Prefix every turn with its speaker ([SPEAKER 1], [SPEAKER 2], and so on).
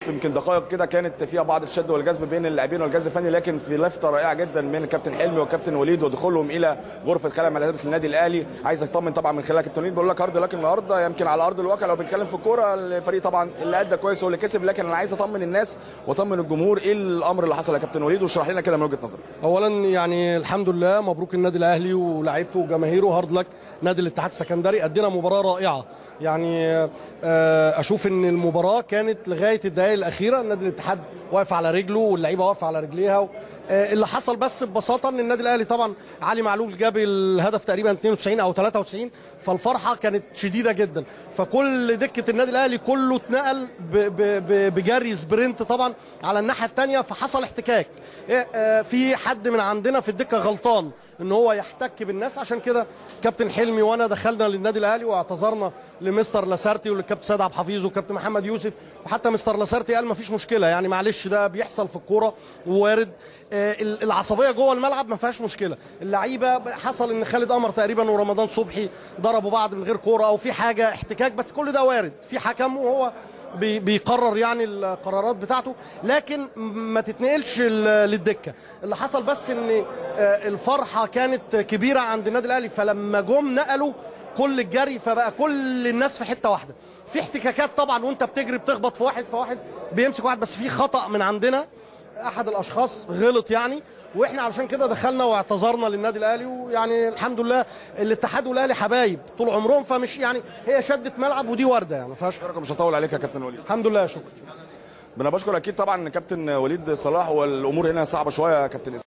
[SPEAKER 1] يمكن دقائق كده كانت فيها بعض الشد والجذب بين اللاعبين والجهاز الفني لكن في لفته رائعه جدا من الكابتن حلمي والكابتن وليد ودخولهم الى غرفه خلع ملابس النادي الاهلي عايز اطمن طبعا من خلال كابتن وليد بقول لك هارد لك النهارده يمكن على ارض الواقع لو بنتكلم في الكوره الفريق طبعا اللي ادى كويس هو اللي كسب لكن انا عايز اطمن الناس واطمن الجمهور ايه الامر اللي حصل يا كابتن وليد واشرح لنا كده من وجهه نظرك
[SPEAKER 2] اولا يعني الحمد لله مبروك النادي الاهلي ولاعيبته وجماهيره هارد لك نادي الاتحاد السكندري ادينا مباراه رائعه يعني آه، اشوف ان المباراه كانت لغايه الدقائق الاخيره النادي الاتحاد واقف على رجله واللعيبه واقفه على رجليها آه، اللي حصل بس ببساطه ان النادي الاهلي طبعا علي معلول جاب الهدف تقريبا 92 او 93 فالفرحه كانت شديده جدا فكل دكه النادي الاهلي كله اتنقل ب- ب- ب- بجري سبرنت طبعا على الناحيه الثانيه فحصل احتكاك إيه، آه، في حد من عندنا في الدكه غلطان ان هو يحتك بالناس عشان كده كابتن حلمي وانا دخلنا للنادي الاهلي واعتذرنا لمستر لاسارتي وللكابتن سيد عبد الحفيظ والكابتن محمد يوسف وحتى مستر لاسارتي قال ما فيش مشكله يعني معلش ده بيحصل في الكوره ووارد آه، ال- العصبيه جوه الملعب ما فيهاش مشكله اللعيبه حصل ان خالد قمر تقريبا ورمضان صبحي ضربوا بعض من غير كوره او في حاجه احتكاك بس كل ده وارد في حكم وهو بي- بيقرر يعني القرارات بتاعته لكن ما تتنقلش ال- للدكه اللي حصل بس ان آه، الفرحه كانت كبيره عند النادي الاهلي فلما جم نقلوا كل الجري فبقى كل الناس في حته واحده في احتكاكات طبعا وانت بتجري بتخبط في واحد فواحد بيمسك واحد بس في خطا من عندنا احد الاشخاص غلط يعني واحنا علشان كده دخلنا واعتذرنا للنادي الاهلي ويعني الحمد لله الاتحاد والاهلي حبايب طول عمرهم فمش يعني هي شده ملعب ودي ورده يعني ما فيهاش
[SPEAKER 1] شكرا مش هطول عليك يا كابتن وليد
[SPEAKER 2] الحمد لله شكرا
[SPEAKER 1] انا بشكر اكيد طبعا كابتن وليد صلاح والامور هنا صعبه شويه يا كابتن